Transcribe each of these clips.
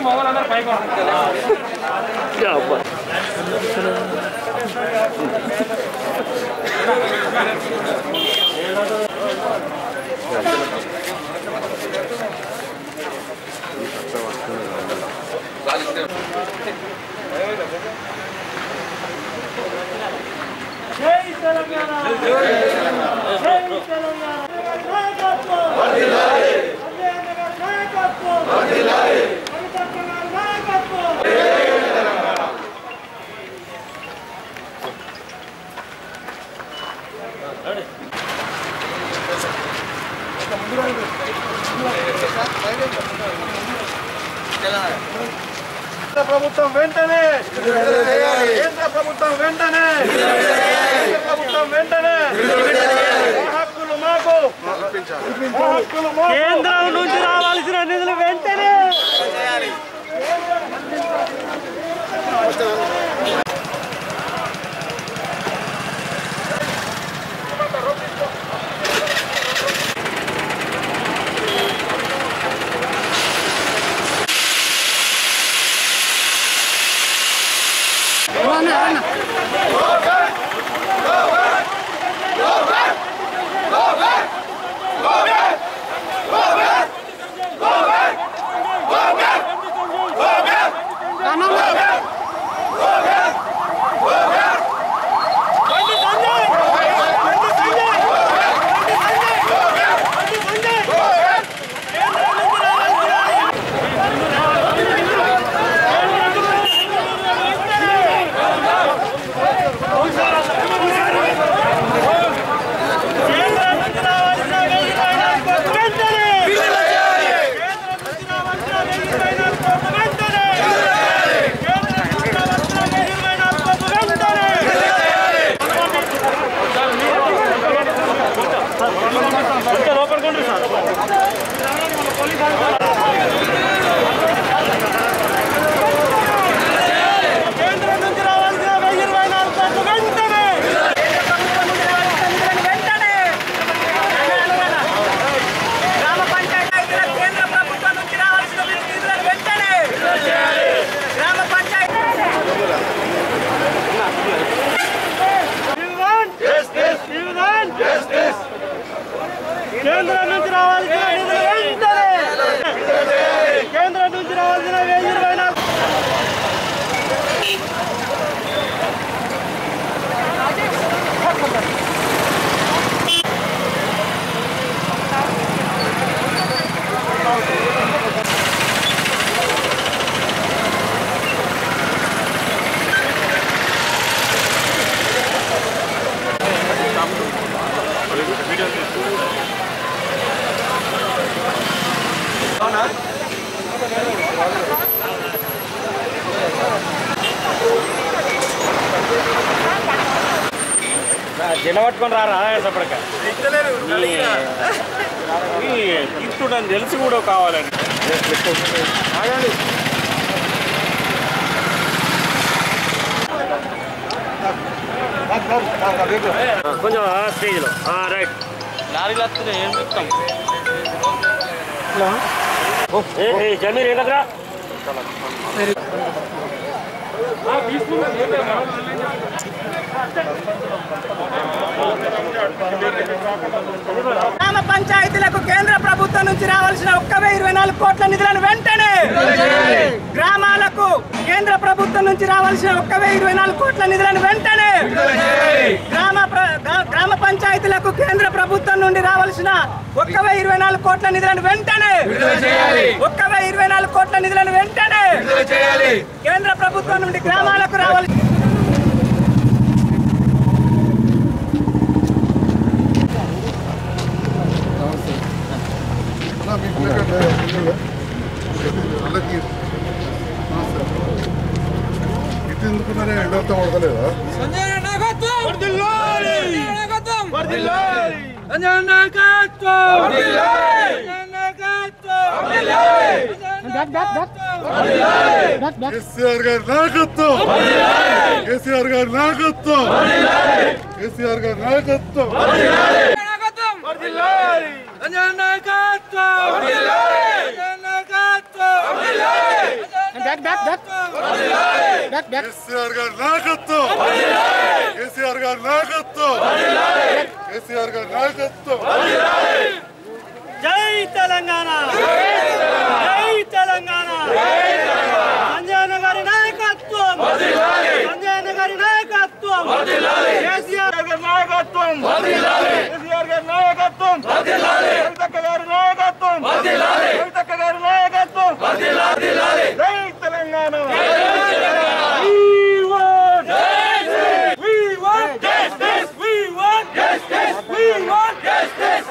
మొగలందరూ పైకి కేంద్ర ప్రభుత్వం వెంటనే కేంద్ర ప్రభుత్వం వెంటనే కేంద్ర ప్రభుత్వం వెంటనే మా హక్కులు మాకు మా హక్కులు మాకు కేంద్రం నుంచి రావాల్సిన నిధులు వెంటనే కేంద్రం నుంచి రావాల్సిన వెయ్యి ఇరవై నాలుగు కోట్లు వెంటనే గ్రామ పంచాయతీల కేంద్ర ప్రభుత్వం నుంచి రావాల్సిన నిధులను వెంటనే గ్రామ పంచాయతీ కేంద్రం నుంచి రావాల్సిన నిధులు వెంటనే కేంద్రం నుంచి రావాల్సిన వెయ్యి ఇరవై నాలుగు జన పట్టుకొని రారా సపడక ఇస్తుండని తెలిసి కూడా కావాలని కొంచెం స్టేజ్లో రైట్ లారీలు వస్తున్నాయి ఏం చెప్తాం జమీర్ ఏ దగ్గర గ్రామ పంచాయతీలకు కేంద్ర ప్రభుత్వం నుంచి రావాల్సిన ఒక్క వెయ్యి ఇరవై నాలుగు కోట్ల నిధులను వెంటనే గ్రామాలకు కేంద్ర ప్రభుత్వం నుంచి రావాల్సిన ఒక్క వెయ్యి ఇరవై నాలుగు కోట్ల నిధులను వెంటనే గ్రామ ప్ర- గ్రా- గ్రామ పంచాయతీలకు కేంద్ర ప్రభుత్వం నుండి రావాల్సిన ఒక్క వెయ్యి ఇరవై నాలుగు కోట్ల నిధులను వెంటనే ఒక్క వెయ్యి ఇరవై నాలుగు కోట్ల నిధులను వెంటనే కేంద్ర ప్రభుత్వం నుండి గ్రామాలకు రావాల్సిన ఇటు ఎందుకున్నారే ఎండతో పడతలేదా కేసీఆర్ గారి నాయకత్వం కేసీఆర్ గారి నాయకత్వం కేసీఆర్ గారి నాయకత్వం నాయకత్వం కేసీఆర్ గారి నాయకత్వం కేసీఆర్ గారి నాయకత్వం కేసీఆర్ గారి నాయకత్వం జై తెలంగాణ జై తెలంగాణ సంజయ్ గారి నాయకత్వం సంజయ్ గారి నాయకత్వం కేసీఆర్ గారి నాయకత్వం కేసీఆర్ గారి నాయకత్వం కవితక్క గారి నాయకత్వం కవితక్క గారి నాయకత్వం జై Telangana We want justice. We want justice. We want justice. We want justice.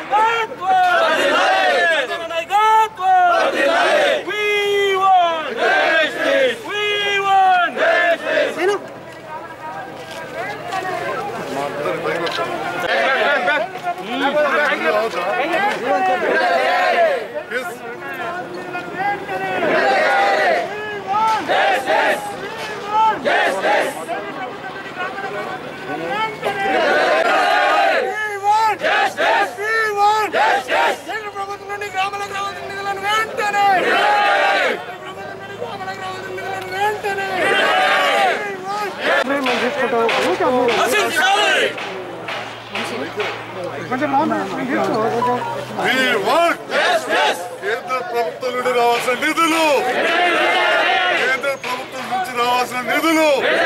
నాయకత్వం. We want justice. We want justice. Case- కేంద్ర ప్రభుత్వం నుండి గ్రామాలకు రావాల్సిన నిధులను వెంటనే కేంద్ర ప్రభుత్వం నుండి గ్రామాలకు రావాల్సిన నిధులను వెంటనే We want కేంద్ర ప్రభుత్వం నుండి రావాల్సిన నిధులు కేంద్ర ప్రభుత్వం నుంచి రావాల్సిన నిధులు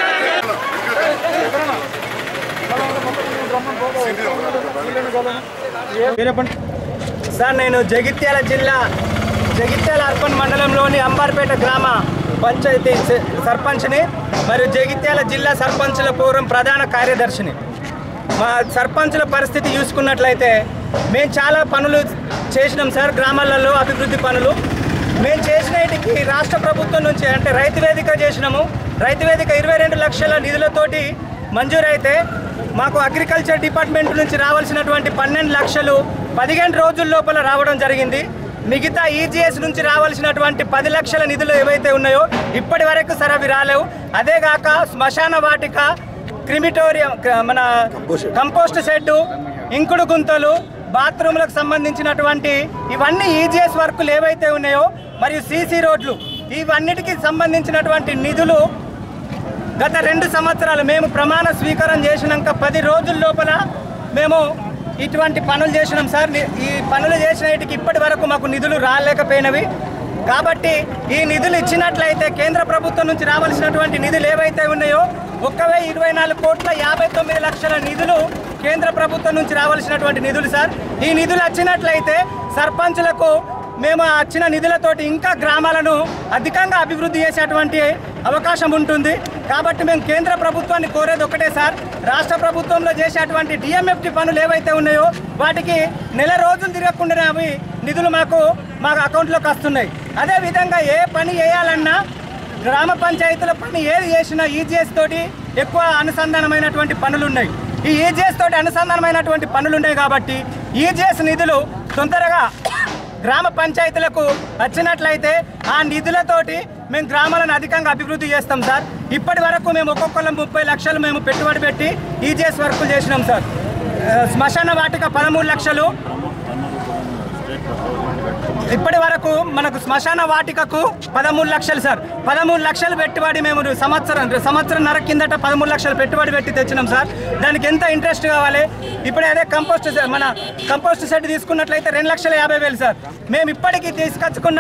సార్ నేను జగిత్యాల జిల్లా జగిత్యాల అర్బన్ మండలంలోని అంబార్పేట గ్రామ పంచాయతీ స- సర్పంచ్ని మరియు జగిత్యాల జిల్లా సర్పంచుల పూర్వం ప్రధాన కార్యదర్శిని మా సర్పంచుల పరిస్థితి చూసుకున్నట్లయితే మేము చాలా పనులు చేసినాం సార్ గ్రామాలలో అభివృద్ధి పనులు మేము చేసినటికి రాష్ట్ర ప్రభుత్వం నుంచి అంటే రైతు వేదిక చేసినాము రైతు వేదిక ఇరవై రెండు లక్షల నిధులతోటి మంజూరైతే మాకు అగ్రికల్చర్ డిపార్ట్మెంట్ నుంచి రావాల్సినటువంటి పన్నెండు లక్షలు పదిహేను రోజుల లోపల రావడం జరిగింది మిగతా ఈజీఎస్ నుంచి రావాల్సినటువంటి పది లక్షల నిధులు ఏవైతే ఉన్నాయో ఇప్పటి వరకు సార్ అవి రాలేవు అదేగాక శ్మశాన వాటిక క్రిమిటోరియం క- మన కంపోస్ట్ షెడ్డు ఇంకుడు గుంతలు బాత్రూమ్లకు సంబంధించినటువంటి ఇవన్నీ ఈజీఎస్ వర్కులు ఏవైతే ఉన్నాయో మరియు సీసీ రోడ్లు ఇవన్నిటికి సంబంధించినటువంటి నిధులు గత రెండు సంవత్సరాలు మేము ప్రమాణ స్వీకారం చేసినాక పది రోజుల లోపల మేము ఇటువంటి పనులు చేసినాం సార్ ని- ఈ పనులు చేసినటికి ఇప్పటి వరకు మాకు నిధులు రాలేకపోయినవి కాబట్టి ఈ నిధులు ఇచ్చినట్లయితే కేంద్ర ప్రభుత్వం నుంచి రావాల్సినటువంటి నిధులు ఏవైతే ఉన్నాయో ఒక్క వెయ్యి ఇరవై నాలుగు కోట్ల యాభై తొమ్మిది లక్షల నిధులు కేంద్ర ప్రభుత్వం నుంచి రావాల్సినటువంటి నిధులు సార్ ఈ నిధులు వచ్చినట్లయితే సర్పంచులకు మేము ఆ వచ్చిన నిధులతోటి ఇంకా గ్రామాలను అధికంగా అభివృద్ధి చేసేటువంటి అవకాశం ఉంటుంది కాబట్టి మేము కేంద్ర ప్రభుత్వాన్ని కోరేది ఒకటే సార్ రాష్ట్ర ప్రభుత్వంలో చేసేటువంటి డిఎంఎఫ్టి పనులు ఏవైతే ఉన్నాయో వాటికి నెల రోజులు తిరగకుండానే అవి నిధులు మాకు మా అకౌంట్లోకి వస్తున్నాయి అదేవిధంగా ఏ పని చేయాలన్నా గ్రామ పంచాయతీల పని ఏది చేసినా ఈజీఎస్ తోటి ఎక్కువ అనుసంధానమైనటువంటి పనులు ఉన్నాయి ఈ ఈజీఎస్ తోటి అనుసంధానమైనటువంటి పనులు ఉన్నాయి కాబట్టి ఈజీఎస్ నిధులు తొందరగా గ్రామ పంచాయతీలకు వచ్చినట్లయితే ఆ నిధులతోటి మేము గ్రామాలను అధికంగా అభివృద్ధి చేస్తాం సార్ ఇప్పటి వరకు మేము ఒక్కొక్కరు ముప్పై లక్షలు మేము పెట్టుబడి పెట్టి ఈజీఎస్ వర్కులు చేసినాం సార్ ఆ, శ్మశాన వాటిక పదమూడు లక్షలు ఇప్పటి వరకు మనకు శ్మశాన వాటికకు పదమూడు లక్షలు సార్ పదమూడు లక్షలు పెట్టుబడి మేము సంవత్సరం సంవత్సరంన్నర కిందట పదమూడు లక్షలు పెట్టుబడి పెట్టి తెచ్చినాం సార్ దానికి ఎంత ఇంట్రెస్ట్ కావాలి ఇప్పుడు అదే కంపోస్ట్ సె- మన కంపోస్ట్ సెట్ తీసుకున్నట్లయితే రెండు లక్షల యాభై వేలు సార్ మేము ఇప్పటికీ తీసుకొచ్చుకున్న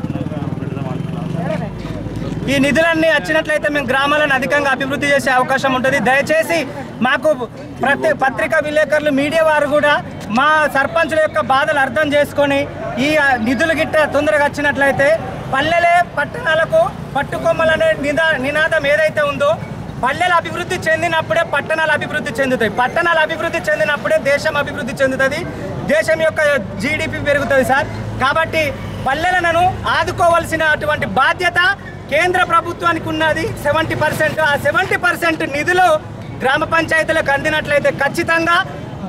ఈ నిధులన్నీ వచ్చినట్లయితే మేము గ్రామాలను అధికంగా అభివృద్ధి చేసే అవకాశం ఉంటుంది దయచేసి మాకు ప్రతి పత్రికా విలేకరులు మీడియా వారు కూడా మా సర్పంచుల యొక్క బాధలు అర్థం చేసుకొని ఈ ఆ, నిధులు గిట్ట తొందరగా వచ్చినట్లయితే పల్లెలే పట్టణాలకు పట్టుకొమ్మలనే నిదా నినాదం ఏదైతే ఉందో పల్లెలు అభివృద్ధి చెందినప్పుడే పట్టణాలు అభివృద్ధి చెందుతాయి పట్టణాలు అభివృద్ధి చెందినప్పుడే దేశం అభివృద్ధి చెందుతుంది దేశం యొక్క జీడిపి పెరుగుతుంది సార్ కాబట్టి పల్లెలను ఆదుకోవాల్సినటువంటి బాధ్యత కేంద్ర ప్రభుత్వానికి ఉన్నది సెవెంటీ పర్సెంట్ ఆ సెవెంటీ పర్సెంట్ నిధులు గ్రామ పంచాయతీలకు అందినట్లయితే ఖచ్చితంగా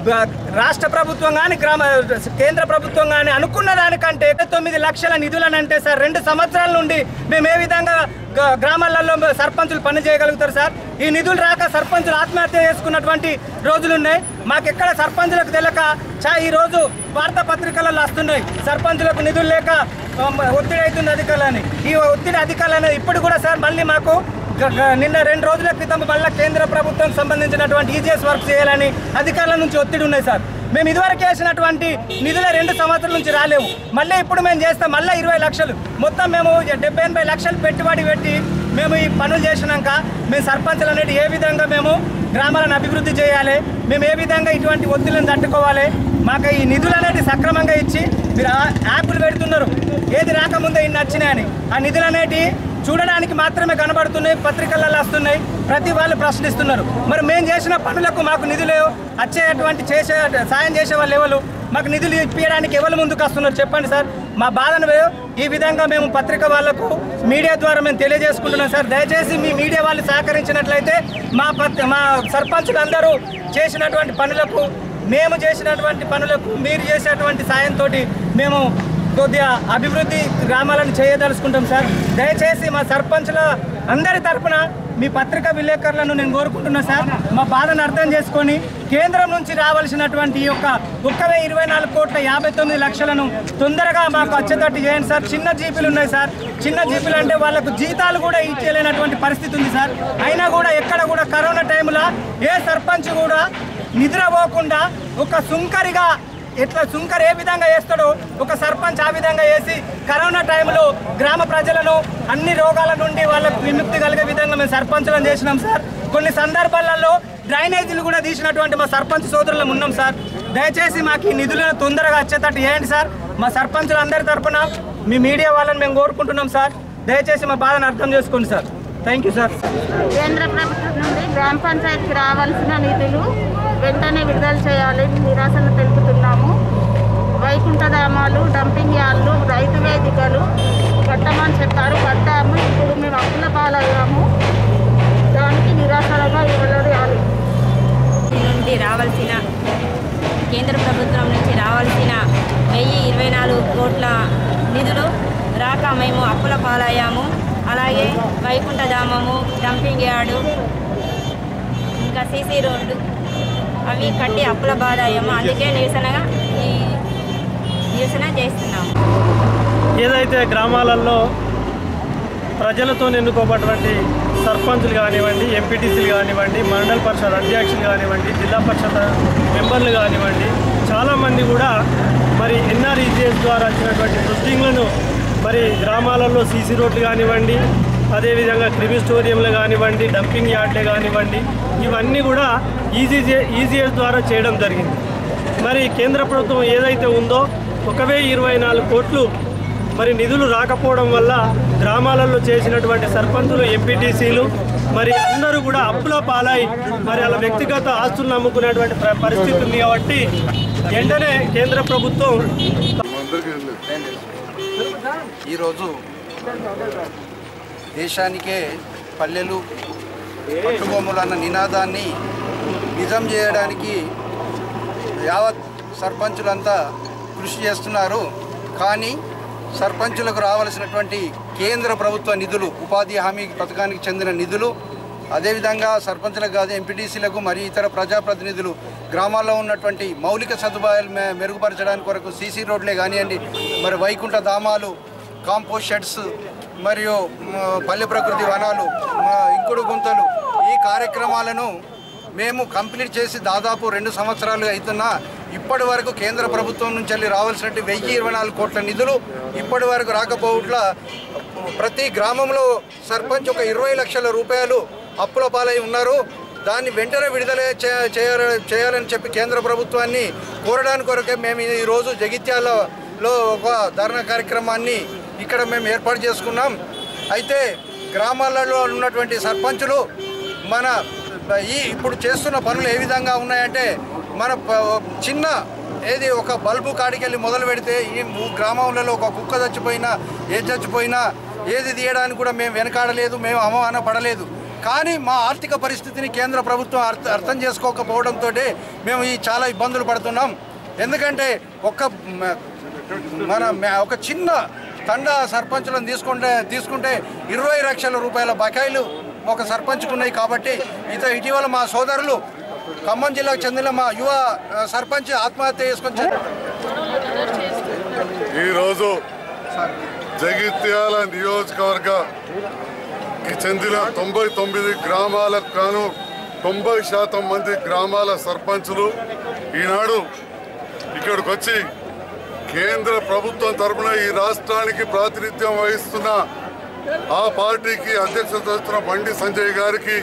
బ- రాష్ట్ర ప్రభుత్వం కానీ గ్రామ కేంద్ర ప్రభుత్వం కానీ అనుకున్న దానికంటే తొమ్మిది లక్షల నిధులని అంటే సార్ రెండు సంవత్సరాల నుండి మేము ఏ విధంగా గ- గ్రామాలలో సర్పంచులు పని చేయగలుగుతారు సార్ ఈ నిధులు రాక సర్పంచులు ఆత్మహత్య చేసుకున్నటువంటి రోజులు ఉన్నాయి మాకెక్కడ సర్పంచులకు తెలియక చా ఈ రోజు వార్తాపత్రికలలో వస్తున్నాయి సర్పంచులకు నిధులు లేక ఆ, ఒత్తిడి అవుతుంది అధికారులని ఈ ఒత్తిడి అధికారులని ఇప్పుడు కూడా సార్ మళ్ళీ మాకు గ- గ- నిన్న రెండు రోజుల క్రితం మళ్ళీ కేంద్ర ప్రభుత్వం సంబంధించినటువంటి ఈజీఎస్ వర్క్ చేయాలని అధికారుల నుంచి ఒత్తిడి ఉన్నాయి సార్ మేము ఇదివరకు వేసినటువంటి నిధుల రెండు సంవత్సరాల నుంచి రాలేవు మళ్ళీ ఇప్పుడు మేము చేస్తాం మళ్ళీ ఇరవై లక్షలు మొత్తం మేము డెబ్బై ఎనభై లక్షలు పెట్టుబడి పెట్టి మేము ఈ పనులు చేసినాక మేము సర్పంచులు అనేది ఏ విధంగా మేము గ్రామాలను అభివృద్ధి చేయాలి మేము ఏ విధంగా ఇటువంటి ఒత్తిళ్లను తట్టుకోవాలి మాకు ఈ నిధులు అనేది సక్రమంగా ఇచ్చి మీరు ఆ- యాప్లు పెడుతున్నారు ఏది రాకముందే ఇన్ని వచ్చినాయని ఆ నిధులు అనేటివి చూడడానికి మాత్రమే కనబడుతున్నాయి పత్రికలలో వస్తున్నాయి ప్రతి వాళ్ళు ప్రశ్నిస్తున్నారు మరి మేము చేసిన పనులకు మాకు నిధులు వచ్చేటువంటి చేసే సాయం చేసే వాళ్ళు ఎవరు మాకు నిధులు ఇప్పించడానికి ఎవరు ముందుకు వస్తున్నారు చెప్పండి సార్ మా బాధను వే- ఈ విధంగా మేము పత్రిక వాళ్ళకు మీడియా ద్వారా మేము తెలియజేసుకుంటున్నాం సార్ దయచేసి మీ మీడియా వాళ్ళు సహకరించినట్లయితే మా పత్ మా సర్పంచులు అందరూ చేసినటువంటి పనులకు మేము చేసినటువంటి పనులకు మీరు చేసేటువంటి సాయంతో మేము కొద్దిగా అభివృద్ధి గ్రామాలను చేయదలుచుకుంటాం సార్ దయచేసి మా సర్పంచుల అందరి తరపున మీ పత్రికా విలేకరులను నేను కోరుకుంటున్నా సార్ మా బాధను అర్థం చేసుకొని కేంద్రం నుంచి రావాల్సినటువంటి ఈ యొక్క ఒక్క వెయ్యి ఇరవై నాలుగు కోట్ల యాభై తొమ్మిది లక్షలను తొందరగా మాకు వచ్చేటట్టు చేయండి సార్ చిన్న జీపులు ఉన్నాయి సార్ చిన్న జీపులు అంటే వాళ్ళకు జీతాలు కూడా ఇచ్చేలేనటువంటి పరిస్థితి ఉంది సార్ అయినా కూడా ఎక్కడ కూడా కరోనా టైంలో ఏ సర్పంచ్ కూడా నిద్రపోకుండా ఒక సుంకరిగా ఎట్లా సుంకర్ ఏ విధంగా వేస్తాడో ఒక సర్పంచ్ ఆ విధంగా వేసి కరోనా టైంలో గ్రామ ప్రజలను అన్ని రోగాల నుండి వాళ్ళకు విముక్తి కలిగే విధంగా మేము సర్పంచులను చేసినాం సార్ కొన్ని సందర్భాలలో డ్రైనేజీలు కూడా తీసినటువంటి మా సర్పంచ్ సోదరులం ఉన్నాం సార్ దయచేసి మాకు ఈ నిధులను తొందరగా వచ్చేటట్టు చేయండి సార్ మా సర్పంచులు అందరి తరపున మీ మీడియా వాళ్ళని మేము కోరుకుంటున్నాం సార్ దయచేసి మా బాధను అర్థం చేసుకోండి సార్ థ్యాంక్ యూ సార్ కేంద్ర ప్రభుత్వం నుండి గ్రామ పంచాయతీకి రావాల్సిన నిధులు వెంటనే విడుదల చేయాలని నిరాశను తెలుపుతున్నాము వైకుంఠధామాలు డంపింగ్ యార్డ్లు రైతు వేదికలు కట్టమని చెప్పారు కట్టాము ఇప్పుడు మేము అప్పుల పాలయ్యాము దానికి నిరాశలుగా ఇవ్వలేదు నుండి రావాల్సిన కేంద్ర ప్రభుత్వం నుంచి రావాల్సిన వెయ్యి ఇరవై నాలుగు కోట్ల నిధులు రాక మేము అప్పుల పాలయ్యాము అలాగే వైకుంఠధామము డంపింగ్ యార్డు ఇంకా సీసీ రోడ్డు అవి కట్టి అప్పుల బాధాయము అందుకే నిరసనగా ఈ నిరసన చేస్తున్నాము ఏదైతే గ్రామాలలో ప్రజలతో ఎన్నుకోబడినటువంటి సర్పంచులు కానివ్వండి ఎంపీటీసీలు కానివ్వండి మండల పరిషత్ అధ్యక్షులు కానివ్వండి జిల్లా పరిషత్ మెంబర్లు కానివ్వండి చాలామంది కూడా మరి ఎన్ఆర్ఈజీఎస్ ద్వారా వచ్చినటువంటి బుస్టింగ్లను మరి గ్రామాలలో సీసీ రోడ్లు కానివ్వండి అదేవిధంగా క్రిమి స్టోరియంలు కానివ్వండి డంపింగ్ యార్డ్లే కానివ్వండి ఇవన్నీ కూడా ఈజీ ఈజీఎస్ ద్వారా చేయడం జరిగింది మరి కేంద్ర ప్రభుత్వం ఏదైతే ఉందో ఒక వెయ్యి ఇరవై నాలుగు కోట్లు మరి నిధులు రాకపోవడం వల్ల గ్రామాలలో చేసినటువంటి సర్పంచులు ఎంపీటీసీలు మరి అందరూ కూడా అప్పుల పాలై మరి అలా వ్యక్తిగత ఆస్తులను నమ్ముకునేటువంటి ప్ర- పరిస్థితి ఉంది కాబట్టి వెంటనే కేంద్ర ప్రభుత్వం అందరికీ వెళ్ళలేదు ఈరోజు దేశానికే పల్లెలు పట్టుబొమ్మలు అన్న నినాదాన్ని నిజం చేయడానికి యావత్ సర్పంచులంతా కృషి చేస్తున్నారు కానీ సర్పంచులకు రావాల్సినటువంటి కేంద్ర ప్రభుత్వ నిధులు ఉపాధి హామీ పథకానికి చెందిన నిధులు అదేవిధంగా సర్పంచులకు కాదు ఎంపీటీసీలకు మరియు ఇతర ప్రజాప్రతినిధులు గ్రామాల్లో ఉన్నటువంటి మౌలిక సదుపాయాలు మె- మెరుగుపరచడానికి కొరకు సీసీ రోడ్లే కానివ్వండి మరి వైకుంఠ ధామాలు కాంపోస్ట్ షెడ్స్ మరియు మ, పల్లె ప్రకృతి వనాలు మ, ఇంకుడు గుంతలు ఈ కార్యక్రమాలను మేము కంప్లీట్ చేసి దాదాపు రెండు సంవత్సరాలు అవుతున్నా ఇప్పటి వరకు కేంద్ర ప్రభుత్వం నుంచి వెళ్ళి రావాల్సినట్టు వెయ్యి ఇరవై నాలుగు కోట్ల నిధులు ఇప్పటి వరకు రాకపోవట్ల ప్రతి గ్రామంలో సర్పంచ్ ఒక ఇరవై లక్షల రూపాయలు అప్పుల పాలై ఉన్నారు దాన్ని వెంటనే విడుదల చే- చేయాల- చేయాలని చెప్పి కేంద్ర ప్రభుత్వాన్ని కోరడానికి కొరకే మేము ఈరోజు జగిత్యాలలో ఒక ధర్నా కార్యక్రమాన్ని ఇక్కడ మేము ఏర్పాటు చేసుకున్నాం అయితే గ్రామాలలో ఉన్నటువంటి సర్పంచులు మన ఈ ఇప్పుడు చేస్తున్న పనులు ఏ విధంగా ఉన్నాయంటే మన ప- చిన్న ఏది ఒక బల్బు కాడికెళ్ళి మొదలు పెడితే ఈ ము- గ్రామంలో ఒక కుక్క చచ్చిపోయినా ఏది చచ్చిపోయినా ఏది తీయడానికి కూడా మేము వెనకాడలేదు మేము అవమాన పడలేదు కానీ మా ఆర్థిక పరిస్థితిని కేంద్ర ప్రభుత్వం అర్థ అర్థం చేసుకోకపోవడంతో మేము ఈ చాలా ఇబ్బందులు పడుతున్నాం ఎందుకంటే ఒక్క మ- మన మ- ఒక చిన్న తండ సర్పంచులను తీసుకుంటే తీసుకుంటే ఇరవై లక్షల రూపాయల బకాయిలు ఒక సర్పంచ్కు ఉన్నాయి కాబట్టి ఇత ఇటీవల మా సోదరులు ఖమ్మం జిల్లాకు చెందిన మా యువ ఆ, సర్పంచ్ ఆత్మహత్య చేసుకొని చ- ఈరోజు జగిత్యాల నియోజకవర్గ కి చెందిన తొంభై తొమ్మిది గ్రామాలకు గాను తొంభై శాతం మంది గ్రామాల సర్పంచులు ఈనాడు ఇక్కడికి వచ్చి కేంద్ర ప్రభుత్వం తరపున ఈ రాష్ట్రానికి ప్రాతినిధ్యం వహిస్తున్న ఆ పార్టీకి అధ్యక్షత వహిస్తున్న బండి సంజయ్ గారికి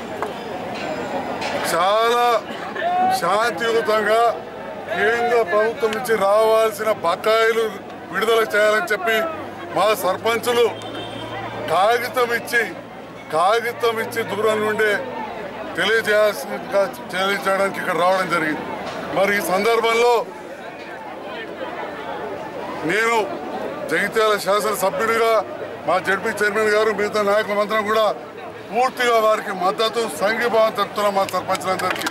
చాలా శాంతియుతంగా కేంద్ర ప్రభుత్వం నుంచి రావాల్సిన బకాయిలు విడుదల చేయాలని చెప్పి మా సర్పంచులు కాగితం ఇచ్చి కాగితం ఇచ్చి దూరం నుండే తెలియజేయాల్సిందిగా తెలియజేయడానికి ఇక్కడ రావడం జరిగింది మరి ఈ సందర్భంలో నేను జగిత్యాల శాసనసభ్యుడిగా మా జడ్పీ చైర్మన్ గారు మిగతా నాయకులందరం కూడా పూర్తిగా వారికి మద్దతు సంఘీభావం తెలుపుతున్నాం మా సర్పంచులందరికీ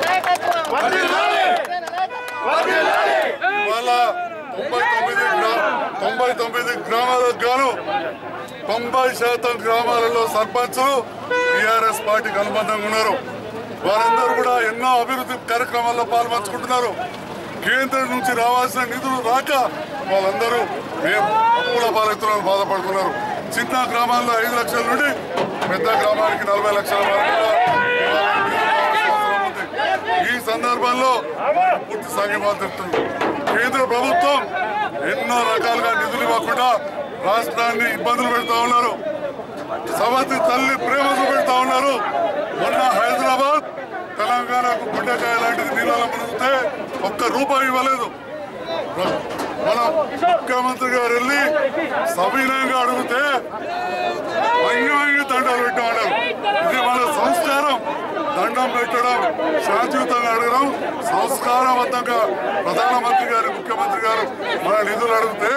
ఇవాళ తొంభై తొమ్మిది గ్రా- తొంభై తొమ్మిది గ్రామాలకు గాను తొంభై శాతం గ్రామాలలో సర్పంచులు టిఆర్ఎస్ పార్టీకి అనుబంధంగా ఉన్నారు వారందరూ కూడా ఎన్నో అభివృద్ధి కార్యక్రమాల్లో పాల్పంచుకుంటున్నారు కేంద్రం నుంచి రావాల్సిన నిధులు రాక వాళ్ళందరూ మేము అప్పుల పాలెత్తులను బాధపడుతున్నారు చిన్న గ్రామాల్లో ఐదు లక్షల నుండి పెద్ద గ్రామానికి నలభై లక్షల వరకు కూడా ఇవాళ నిధులు రావాల్సిన అవసరం ఉంది. ఈ సందర్భంలో పూర్తి సంఘీభావం తెలుపుతున్నాం కేంద్ర ప్రభుత్వం ఎన్నో రకాలుగా నిధులు ఇవ్వకుండా రాష్ట్రాన్ని ఇబ్బందులు పెడతా ఉన్నారు సవతి తల్లి ప్రేమ చూపెడతా ఉన్నారు మొన్న హైదరాబాద్ తెలంగాణకు గుండెకాయ లాంటిది నీళ్ళలో మునిగితే ఒక్క రూపాయి ఇవ్వలేదు మన ముఖ్యమంత్రి గారు వెళ్ళి సవినయంగా అడిగితే వంగి వంగి దండాలు పెట్టమన్నారు ఇది మన సంస్కారం దండం పెట్టడం శాంతియుతంగా అడగడం సంస్కారవంతంగా ప్రధానమంత్రి గారు ముఖ్యమంత్రి గారు మన నిధులు అడిగితే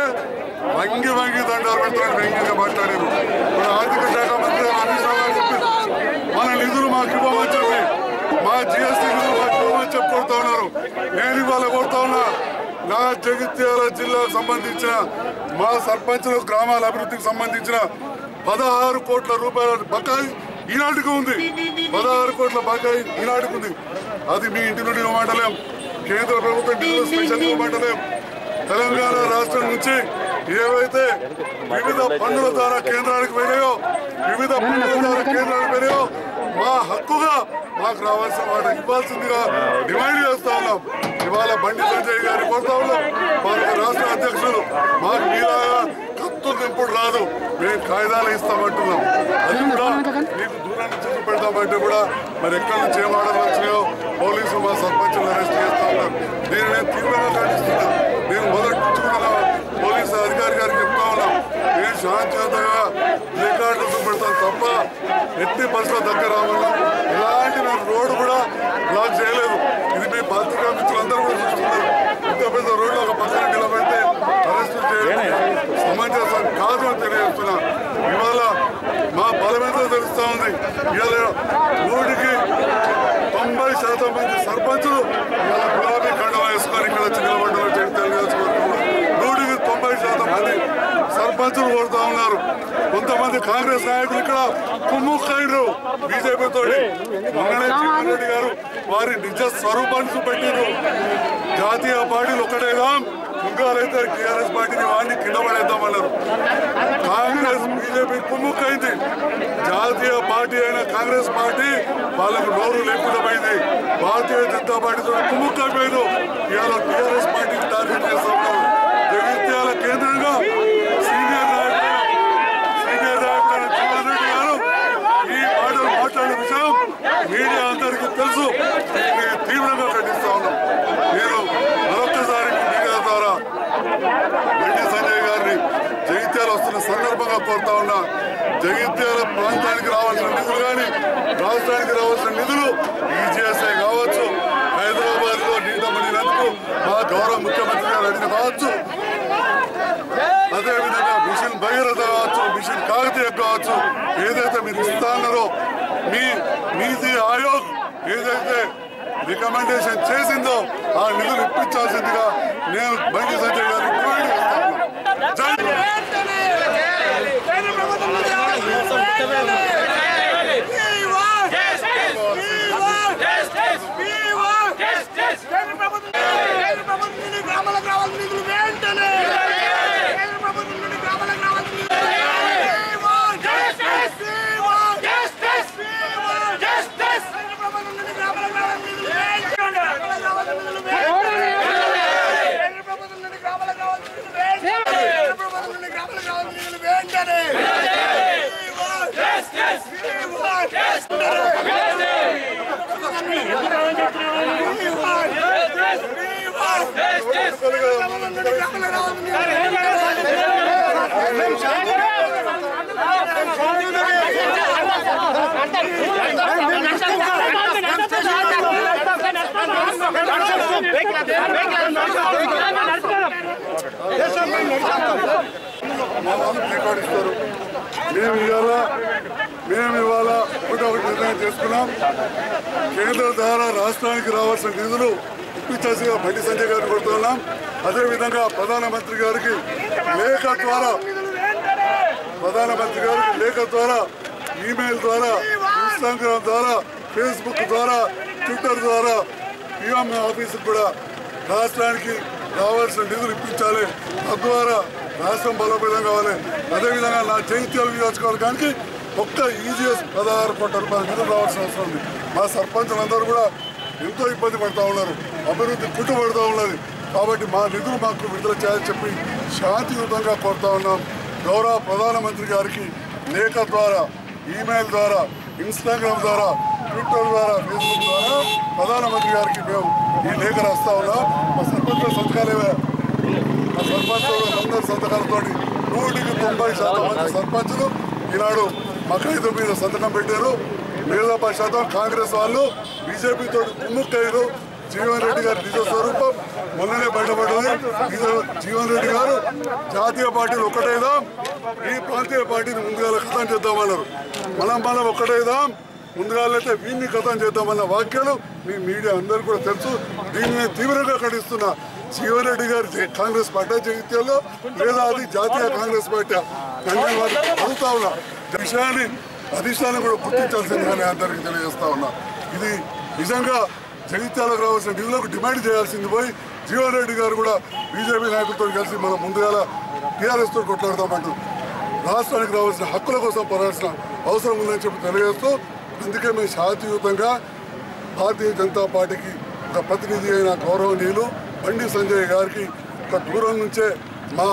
వంగి వంగి దండాలు పెడతారని వ్యంగ్యంగా మాట్లాడారు మన ఆర్థిక శాఖ మంత్రి అమిత్ షా గారు చెప్పారు మన నిధులు మాకు ఇవ్వమని చెప్పి మా జిఎస్టీ నిధులు మాకు ఇవ్వమని చెప్పి కొడుతా ఉన్నారు నేను ఇవాళ కొడుతా ఉన్నా నా జగిత్యాల జిల్లాకు సంబంధించిన మా సర్పంచుల గ్రామాల అభివృద్ధికి సంబంధించిన పదహారు కోట్ల రూపాయల బకాయి ఈనాటికి ఉంది పదహారు కోట్ల బకాయి ఈనాటికి ఉంది అది మీ ఇంటి నుండి ఇవ్వమంటలేం కేంద్ర ప్రభుత్వం నిధులు స్పెషల్ ఇవ్వమంటలేం తెలంగాణ రాష్ట్రం నుంచి ఏవైతే వివిధ పన్నుల ద్వారా కేంద్రానికి వెళ్ళాయో వివిధ పన్నుల ద్వారా కేంద్రానికి వెళ్ళాయో మా హక్కుగా మాకు రావాల్సిన మాట ఇవ్వాల్సిందిగా డిమాండ్ చేస్తా ఉన్నాం ఇవాళ బండి సంజయ్ గారి కోరుతా ఉన్నాం వారికి రాష్ట్ర అధ్యక్షులు మాకు మీలాగా కత్తులు నింపుడు రాదు మేము కాయిదాలు ఇస్తామంటున్నాం అది కూడా మీకు దూరం నుంచి చూపెడతామంటే కూడా మరి ఎక్కడి నుంచి ఏం ఆర్డర్లు వచ్చినాయో పోలీసులు మా సర్పంచులు అరెస్ట్ చేస్తా ఉన్నారు నేను నేను తీవ్రంగా ఖండిస్తున్నాను నేను మొదటి నుంచి కూడా పోలీసు అధికారి గారికి చెప్తా ఉన్నాం నేను శాంతియుతంగా రికార్డులు చూపెడతాను తప్ప ఎట్టి బస్సులో దగ్గర రామన్నాం ఇలాంటి మేము రోడ్డు కూడా బ్లాక్ చేయలేదు ఇది మీ పత్రికా మిత్రులందరూ కూడా చూస్తున్నారు ఇంత పెద్ద రోడ్డు ఒక పక్కన నిలబెడితే అరెస్ట్ చేయడం సమంజసం కాదు అని తెలియజేస్తున్నా ఇవాళ మా బలమేదో తెలుస్తా ఉంది ఇవాళ ఊరికి తొంభై శాతం మంది సర్పంచులు ఇవాళ గులాబీ కండం వేసుకొని ఇక్కడ వచ్చి నిలబడ్డారు జగిత్యాల నియోజకవర్గంలో నూటికి తొంభై శాతం మంది సర్పంచులు కోరుతా ఉన్నారు కొంతమంది కాంగ్రెస్ నాయకులు ఇక్కడ కుమ్ముక్కైండ్రు బీజేపీ తోటి మొన్ననే జగన్ రెడ్డి గారు వారి నిజ స్వరూపాన్ని చూపెట్టారు జాతీయ పార్టీలు ఒకటేగా ముంగాలైతే టీఆర్ఎస్ పార్టీని వాడిని కింద పడేద్దామన్నారు కాంగ్రెస్ బీజేపీ కుమ్ముక్కైంది జాతీయ పార్టీ అయిన కాంగ్రెస్ పార్టీ వాళ్ళకు నోరు లేకుండా పోయింది భారతీయ జనతా పార్టీతో కుమ్ముక్కైపోయారు ఇవాళ టీఆర్ఎస్ పార్టీకి టార్గెట్ చేస్తా ఉన్నారు జగిత్యాల కేంద్రంగా సీనియర్ నాయకుడు సీనియర్ నాయకుడు జీవన్ రెడ్డి గారు ఈ మాటలు మాట్లాడిన విషయం మీడియా అందరికీ తెలుసు దీన్ని తీవ్రంగా ఖండిస్తా ఉన్నాం నేను మరొక్కసారి మీ మీడియా ద్వారా బండి సంజయ్ గారిని జగిత్యాల వస్తున్న సందర్భంగా కోరుతా ఉన్నా జగిత్యాల ప్రాంతానికి రావాల్సిన నిధులు కానీ రాష్ట్రానికి రావాల్సిన నిధులు ఈజీఎస్ఐ కావచ్చు హైదరాబాద్ లో నీట మునిగినందుకు మా గౌరవ ముఖ్యమంత్రి గారు అడిగిన కావచ్చు అదేవిధంగా మిషన్ భగీరథ కావచ్చు మిషన్ కాకతీయ కావచ్చు ఏదైతే మీరు ఇస్తా అన్నారో నీతి ఆయోగ్ ఏదైతే రికమెండేషన్ చేసిందో ఆ నిధులు ఇప్పించాల్సిందిగా నేను బండి సంజయ్ గారు డిమాండ్ చేస్తాను జై కేంద్ర ప్రభుత్వం నుండి రావాల్సిన నిధులను వెంటనే We want We want We want కేంద్ర ప్రభుత్వం కేంద్ర ప్రభుత్వం నుండి గ్రామాలకు రావాల్సిన నిధులు వెంటనే కేంద్ర ప్రభుత్వం నుండి గ్రామాలకు రావాల్సిన నిధులు We want We want We want కేంద్ర ప్రభుత్వం నుండి గ్రామాలకు రావాల్సిన నిధులు వెంటనే గ్రామాలకు రావాల్సిన నిధులు వెంటనే కేంద్ర ప్రభుత్వం నుండి గ్రామాలకు రావాల్సిన నిధులు వెంటనే కేంద్ర ప్రభుత్వం నుండి గ్రామాలకు రావాల్సిన నిధులు వెంటనే We want We want మా వాళ్ళు రికార్డిస్తారు మేము ఇవాళ మేము ఇవాళ ఒకటి ఒకటి నిర్ణయం చేసుకున్నాం కేంద్రం ద్వారా రాష్ట్రానికి రావాల్సిన నిధులు ఇప్పించాల్సిగా బండి సంజయ్ గారిని కోరుతున్నాం అదేవిధంగా ప్రధానమంత్రి గారికి లేఖ ద్వారా ప్రధానమంత్రి గారికి లేఖ ద్వారా ఈమెయిల్ ద్వారా ఇన్స్టాగ్రామ్ ద్వారా ఫేస్బుక్ ద్వారా ట్విట్టర్ ద్వారా పిఎం ఆఫీసుకు కూడా రాష్ట్రానికి రావాల్సిన నిధులు ఇప్పించాలి తద్వారా రాష్ట్రం బలోపేతం కావాలి అదేవిధంగా నా జైత్యాల నియోజకవర్గానికి ఒక్క ఈజీఎస్ పదహారు కోట్ల రూపాయల నిధులు రావాల్సిన అవసరం ఉంది మా సర్పంచులందరూ కూడా ఎంతో ఇబ్బంది పడుతూ ఉన్నారు అభివృద్ధి కుంటుపడుతూ ఉన్నది కాబట్టి మా నిధులు మాకు విడుదల చేయాలని చెప్పి శాంతియుతంగా కోరుతా ఉన్నాం గౌరవ ప్రధానమంత్రి గారికి లేఖ ద్వారా ఈమెయిల్ ద్వారా ఇన్స్టాగ్రామ్ ద్వారా ట్విట్టర్ ద్వారా ఫేస్బుక్ ద్వారా ప్రధానమంత్రి గారికి మేము ఈ లేఖ రాస్తా ఉన్నాం మా సర్పంచుల సంతకాలేవే ఆ సర్పంచులు అందరి సంతకాలతో నూటికి తొంభై శాతం మంది సర్పంచులు ఈనాడు మా ఖైదు మీద సంతకం పెట్టారు మిగతా పది శాతం కాంగ్రెస్ వాళ్ళు బీజేపీతో కుమ్ముక్కయ్యారు జీవన్ రెడ్డి గారి నిజ స్వరూపం మొన్ననే బయటపడ్డది నిజ- జీవన్ రెడ్డి గారు జాతీయ పార్టీలు ఒక్కటేదాం ఈ ప్రాంతీయ పార్టీని ముందుగా ఖతం చేద్దామన్నారు మనం మనం ఒక్కటేదాం ముందుగాలైతే వీన్ని ఖతం చేద్దామన్న వాక్యాలు మీ మీడియా అందరూ కూడా తెలుసు దీన్ని నేను తీవ్రంగా ఖండిస్తున్నా జీవన్ రెడ్డి గారు జే- కాంగ్రెస్ పార్టీ జగిత్యాలో లేదా అది జాతీయ కాంగ్రెస్ పార్టీ నేను వారు అడుగుతా ఉన్నా ఈ విషయాన్ని అధిష్టానం కూడా గుర్తించాల్సిందిగా నేను అందరికీ తెలియజేస్తా ఉన్నా ఇది నిజంగా జగిత్యాలకు రావాల్సిన నిధులకు డిమాండ్ చేయాల్సింది పోయి జీవన్ రెడ్డి గారు కూడా బీజేపీ నాయకులతో కలిసి మనం ముందుగాల టీఆర్ఎస్ తో కొట్లాడతామంటూ రాష్ట్రానికి రావాల్సిన హక్కుల కోసం పోరాడాల్సిన అవసరం ఉందని చెప్పి తెలియజేస్తూ అందుకే మేము శాంతియుతంగా భారతీయ జనతా పార్టీకి ఒక ప్రతినిధి అయిన గౌరవనీయులు బండి సంజయ్ గారికి ఒక దూరం నుంచే మా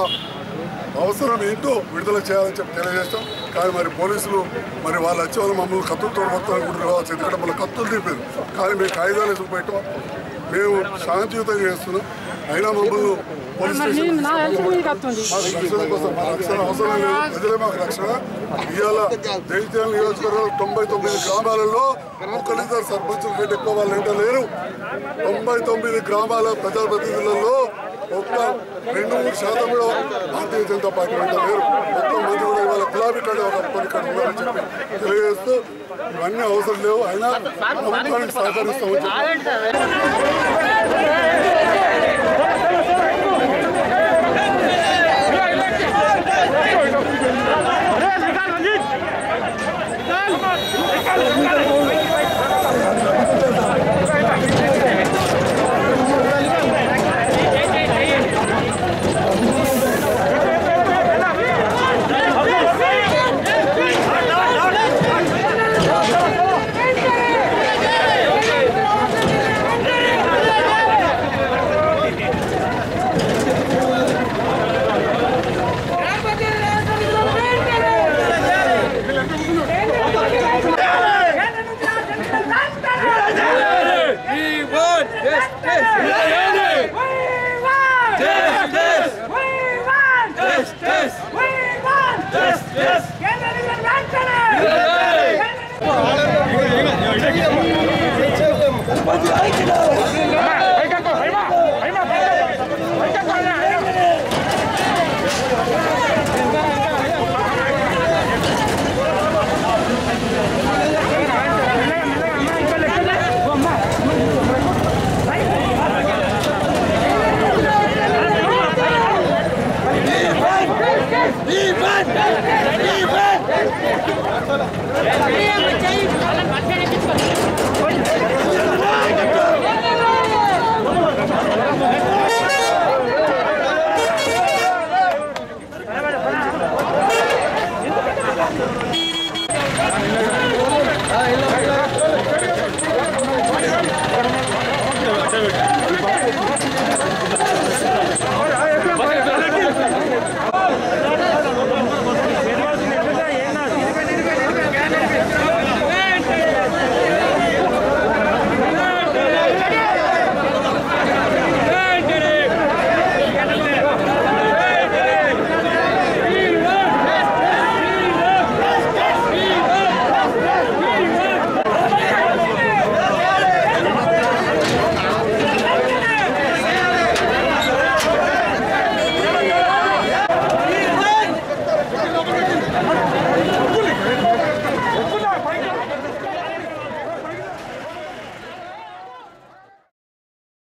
అవసరం ఏంటో విడుదల చేయాలని చెప్పి తెలియజేస్తాం కానీ మరి పోలీసులు మరి వాళ్ళు వచ్చే వాళ్ళు మమ్మల్ని కత్తులతో మొత్తం అనుకుంటారు కావచ్చు ఎందుకంటే మళ్ళీ కత్తులు దింపారు కానీ మేము కాగితాలు వేసుకు పెట్టాం మేము శాంతియుతంగా చేస్తున్నాం అయినా మమ్మల్ని పోలీస్ స్టేషన్ మాకు రక్షణ కోసం మా రక్షణ అవసరం లేదు ప్రజలే మాకు రక్షణ ఇవాళ జగిత్యాల నియోజకవర్గంలో తొంభై తొమ్మిది గ్రామాలలో ఒకరిద్దరు సర్పంచుల కంటే ఎక్కువ వాళ్ళు ఏంటో లేరు తొంభై తొమ్మిది గ్రామాల ప్రజాప్రతినిధులలో ఒక్క రెండు మూడు శాతం కూడా భారతీయ జనతా పార్టీ వెంట లేరు మొత్తం మంది కూడా ఇవాళ గులాబీ కంటే ఒక పని ఇక్కడ ఉన్నారని చెప్పి తెలియజేస్తూ ఇవన్నీ అవసరం లేవు అయినా ప్రభుత్వానికి సహకరిస్తామని చెప్పి Hey!